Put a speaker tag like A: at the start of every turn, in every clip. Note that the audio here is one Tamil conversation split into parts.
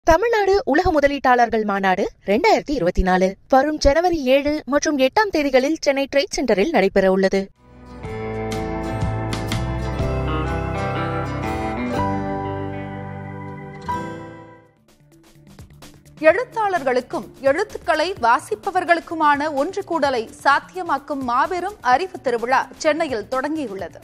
A: தமிழ்நாடு உலக முதலீட்டாளர்கள் மாநாடு ரெண்டாயிரத்தி இருபத்தி நாலு வரும் ஜனவரி ஏழு மற்றும் எட்டாம் தேதிகளில் சென்னை ட்ரேட் சென்டரில் நடைபெற உள்ளது
B: எழுத்தாளர்களுக்கும் எழுத்துக்களை வாசிப்பவர்களுக்குமான ஒன்று கூடலை சாத்தியமாக்கும் மாபெரும் அறிவு திருவிழா சென்னையில் தொடங்கியுள்ளது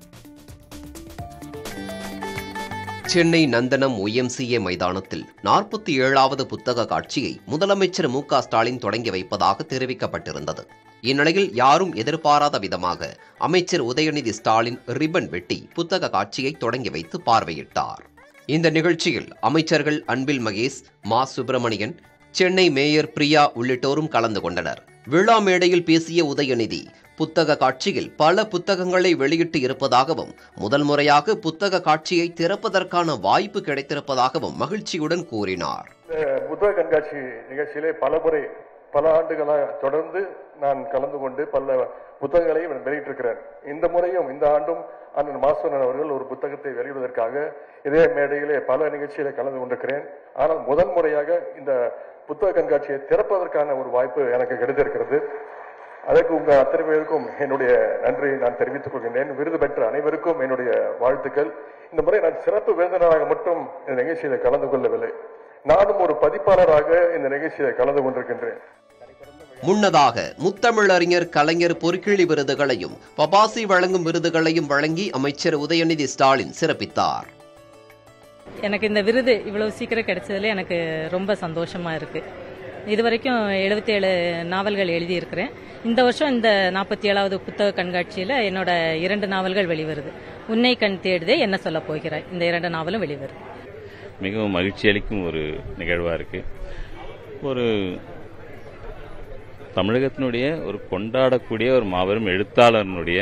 C: சென்னை நந்தனம் ஒய்எம்சிஏ மைதானத்தில் நாற்பத்தி ஏழாவது புத்தக காட்சியை முதலமைச்சர் மு க ஸ்டாலின் தொடங்கி வைப்பதாக தெரிவிக்கப்பட்டிருந்தது இந்நிலையில் யாரும் எதிர்பாராத விதமாக அமைச்சர் உதயநிதி ஸ்டாலின் ரிப்பன் வெட்டி புத்தக காட்சியை தொடங்கி வைத்து பார்வையிட்டார் இந்த நிகழ்ச்சியில் அமைச்சர்கள் அன்பில் மகேஷ் மா சுப்பிரமணியன் சென்னை மேயர் பிரியா உள்ளிட்டோரும் கலந்து கொண்டனர் விழா மேடையில் பேசிய உதயநிதி புத்தக காட்சியில் பல புத்தகங்களை வெளியிட்டு இருப்பதாகவும் முதல் முறையாக புத்தக காட்சியை திறப்பதற்கான வாய்ப்பு கிடைத்திருப்பதாகவும் மகிழ்ச்சியுடன் கூறினார்
D: இந்த புத்தக கண்காட்சி நிகழ்ச்சியிலே பல முறை பல ஆண்டுகளாக தொடர்ந்து நான் கலந்து கொண்டு பல புத்தகங்களையும் வெளியிட்டிருக்கிறேன் இந்த முறையும் இந்த ஆண்டும் அண்ணன் மாசுவரன் அவர்கள் ஒரு புத்தகத்தை வெளியிடுவதற்காக இதே மேடையிலே பல நிகழ்ச்சியிலே கலந்து கொண்டிருக்கிறேன் ஆனால் முதல் முறையாக இந்த புத்தக கண்காட்சியை திறப்பதற்கான ஒரு வாய்ப்பு எனக்கு கிடைத்திருக்கிறது அதற்கு உங்க அத்தனை பேருக்கும் என்னுடைய நன்றியை நான் தெரிவித்துக் கொள்கின்றேன் விருது பெற்ற அனைவருக்கும் என்னுடைய வாழ்த்துக்கள் இந்த முறை நான் சிறப்பு விருந்தினராக மட்டும் இந்த நிகழ்ச்சியில கலந்து கொள்ளவில்லை நானும் ஒரு பதிப்பாளராக இந்த நிகழ்ச்சியில கலந்து கொண்டிருக்கின்றேன்
C: முன்னதாக முத்தமிழறிஞர் கலைஞர் பொற்கிழி விருதுகளையும் பபாசி வழங்கும் விருதுகளையும் வழங்கி அமைச்சர் உதயநிதி ஸ்டாலின் சிறப்பித்தார்
E: எனக்கு இந்த விருது இவ்வளவு சீக்கிரம் கிடைச்சதுல எனக்கு ரொம்ப சந்தோஷமா இருக்கு இது வரைக்கும் எழுபத்தேழு நாவல்கள் எழுதியிருக்கிறேன் இந்த வருஷம் இந்த நாற்பத்தி ஏழாவது புத்தக கண்காட்சியில் என்னோட இரண்டு நாவல்கள் வெளிவருது உன்னை கண் தேடுதே என்ன சொல்ல போகிறாய் இந்த இரண்டு நாவலும் வெளிவருது
F: மிகவும் மகிழ்ச்சி அளிக்கும் ஒரு நிகழ்வாக இருக்கு ஒரு தமிழகத்தினுடைய ஒரு கொண்டாடக்கூடிய ஒரு மாபெரும் எழுத்தாளர்னுடைய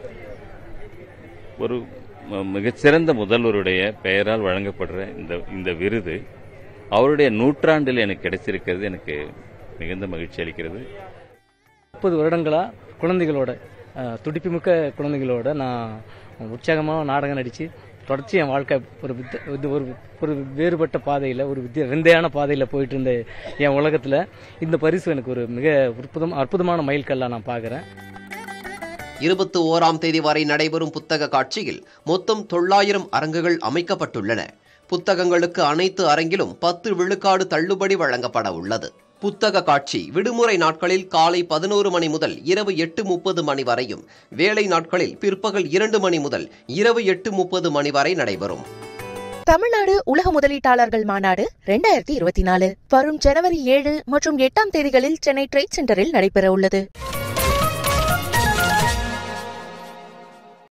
F: ஒரு ம- மிகச்சிறந்த முதல்வருடைய பெயரால் வழங்கப்படுற இந்த இந்த விருது அவருடைய நூற்றாண்டில் எனக்கு கிடைச்சிருக்கிறது எனக்கு மிகுந்த மகிழ்ச்சி அளிக்கிறது
G: முப்பது வருடங்களா குழந்தைகளோட அஹ், துடிப்புமிக்க குழந்தைகளோட நான் உற்சாகமாக நாடகம் நடித்து தொடர்ச்சி என் வாழ்க்கை ஒரு வித்த இது ஒரு ஒரு வேறுபட்ட பாதையில் ஒரு வித்திய விந்தையான பாதையில் போயிட்டு இருந்த என் உலகத்தில் இந்த பரிசு எனக்கு ஒரு மிக அற்புதம் அற்புதமான மைல்கல்லாக நான் பார்க்குறேன்
C: இருபத்தி ஓராம் தேதி வரை நடைபெறும் புத்தக காட்சியில் மொத்தம் தொள்ளாயிரம் அரங்குகள் அமைக்கப்பட்டுள்ளன புத்தகங்களுக்கு அனைத்து அரங்கிலும் பத்து விழுக்காடு தள்ளுபடி வழங்கப்பட உள்ளது புத்தக காட்சி விடுமுறை நாட்களில் காலை பதினோரு மணி முதல் இரவு எட்டு முப்பது மணி வரையும் வேலை நாட்களில் பிற்பகல் இரண்டு மணி முதல் இரவு எட்டு முப்பது மணி வரை நடைபெறும்
A: தமிழ்நாடு உலக முதலீட்டாளர்கள் மாநாடு ரெண்டாயிரத்தி இருபத்தி நாலு வரும் ஜனவரி ஏழு மற்றும் எட்டாம் தேதிகளில் சென்னை ட்ரேட் சென்டரில் நடைபெற உள்ளது